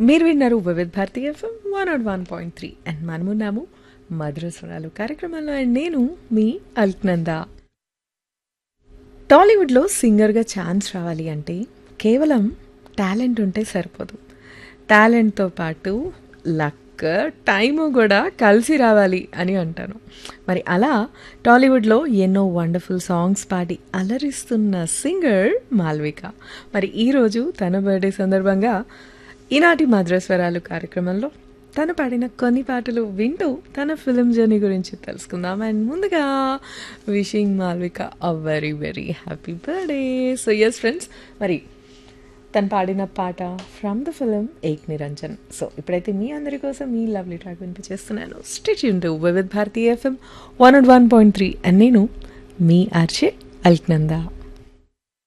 మీరు విన్నారు Vividh Bharati FM one nought one point three and మనమున్నాము మధుర స్వరాలు కార్యక్రమంలో అండ్ నేను మీ అల్క్నంద టాలీవుడ్లో సింగర్గా ఛాన్స్ రావాలి అంటే కేవలం టాలెంట్ ఉంటే సరిపోదు టాలెంట్తో పాటు లక్ టైము కూడా కలిసి రావాలి అని అంటాను మరి అలా టాలీవుడ్లో ఎన్నో వండర్ఫుల్ సాంగ్స్ పాడి అలరిస్తున్న సింగర్ మాల్విక మరి ఈరోజు తన బర్త్డే సందర్భంగా ఈనాటి మద్రస్వరాలు కార్యక్రమంలో తను పాడిన కొన్ని పాటలు వింటూ తన ఫిలిం జర్నీ గురించి తెలుసుకుందాం అండ్ ముందుగా wishing Malvika a very very happy birthday so yes friends మరి తను పాడిన పాట from the film Ek Niranjan so ఇప్పుడైతే మీ అందరి కోసం ఈ లవ్లీ ట్రాక్ వినిపించేస్తున్నాను stitch into Vividh Bharati FM one and one point three and నేను మీ ఆర్చే అల్క్నందా